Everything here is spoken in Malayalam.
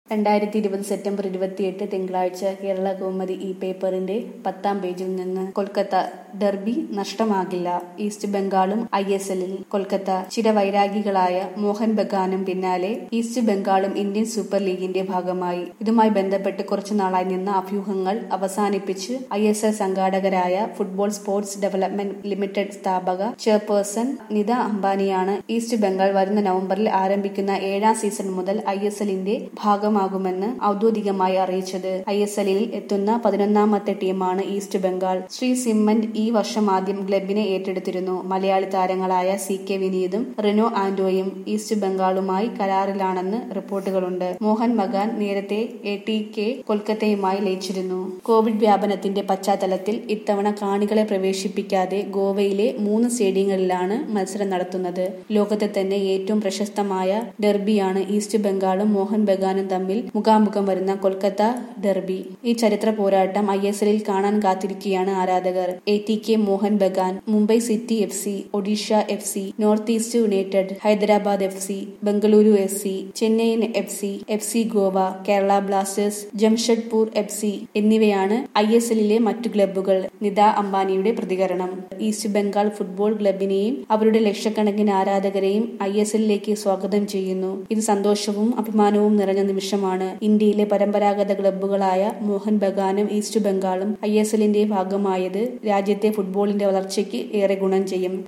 രണ്ടായിരത്തി ഇരുപത് സെപ്റ്റംബർ ഇരുപത്തിയെട്ട് തിങ്കളാഴ്ച കേരള കൗമുദി ഈ പേപ്പറിന്റെ പത്താം പേജിൽ നിന്ന് കൊൽക്കത്ത ഡെർബി നഷ്ടമാകില്ല ഈസ്റ്റ് ബംഗാളും ഐ എസ് എല്ലിൽ കൊൽക്കത്ത ചിരവൈരാഗികളായ മോഹൻ ബഗാനും പിന്നാലെ ഈസ്റ്റ് ബംഗാളും ഇന്ത്യൻ സൂപ്പർ ലീഗിന്റെ ഭാഗമായി ഇതുമായി ബന്ധപ്പെട്ട് കുറച്ചു നാളായി നിന്ന അഭ്യൂഹങ്ങൾ അവസാനിപ്പിച്ച് ഐ എസ് എൽ സംഘാടകരായ ഫുട്ബോൾ സ്പോർട്സ് ഡെവലപ്മെന്റ് ലിമിറ്റഡ് സ്ഥാപക ചെയർപേഴ്സൺ നിത അംബാനിയാണ് ഈസ്റ്റ് ബംഗാൾ വരുന്ന നവംബറിൽ ആരംഭിക്കുന്ന ഏഴാം സീസൺ മുതൽ ഐ എസ് എല്ലിന്റെ ഭാഗമാകുമെന്ന് ഔദ്യോഗികമായി അറിയിച്ചത് ഐ എസ് എല്ലിൽ എത്തുന്ന പതിനൊന്നാമത്തെ ടീമാണ് ഈസ്റ്റ് ബംഗാൾ ശ്രീ സിമ്മന്റ് ഈ വർഷം ആദ്യം ക്ലബിനെ ഏറ്റെടുത്തിരുന്നു മലയാളി താരങ്ങളായ സി കെ വിനീതും റിനോ ആന്റോയും ഈസ്റ്റ് ബംഗാളുമായി കരാറിലാണെന്ന് റിപ്പോർട്ടുകളുണ്ട് മോഹൻ ബഗാൻ നേരത്തെ എ ടി കെ കൊൽക്കത്തയുമായി ലയിച്ചിരുന്നു കോവിഡ് വ്യാപനത്തിന്റെ പശ്ചാത്തലത്തിൽ ഇത്തവണ കാണികളെ പ്രവേശിപ്പിക്കാതെ ഗോവയിലെ മൂന്ന് സ്റ്റേഡിയങ്ങളിലാണ് മത്സരം നടത്തുന്നത് ലോകത്തെ തന്നെ ഏറ്റവും പ്രശസ്തമായ ഡെർബിയാണ് ഈസ്റ്റ് ബംഗാളും മോഹൻ ബഗാനും തമ്മിൽ മുഖാമുഖം വരുന്ന കൊൽക്കത്ത ഡെർബി ഈ ചരിത്ര പോരാട്ടം ഐ എസ് എല്ലിൽ കാണാൻ കാത്തിരിക്കുകയാണ് ആരാധകർ A T K Mohun Bagan Mumbai city F C Odisha F C north east united Hyderabad F C Bengaluru F C Chennaiyin F C F C Goa Kerala Blasters Jamshedpur F C എന്നിവയാണ് ഐ എസ് എല്ലിലെ മറ്റു ക്ലബ്ബുകൾ നിത അംബാനിയുടെ പ്രതികരണം ഈസ്റ്റ് ബംഗാൾ ഫുട്ബോൾ ക്ലബിനെയും അവരുടെ ലക്ഷക്കണക്കിന് ആരാധകരെയും ഐ എസ് എല്ലിലേക്ക് സ്വാഗതം ചെയ്യുന്നു ഇത് സന്തോഷവും അഭിമാനവും നിറഞ്ഞ നിമിഷമാണ് ഇന്ത്യയിലെ പരമ്പരാഗത ക്ലബ്ബുകളായ മോഹൻ ബഗാനും ഈസ്റ്റ് ബംഗാളും ഐ എസ് എല്ലിന്റെ ഭാഗമായത് രാജ്യത്തെ ഫുട്ബോളിന്റെ വളർച്ചയ്ക്ക് ഏറെ ഗുണം ചെയ്യും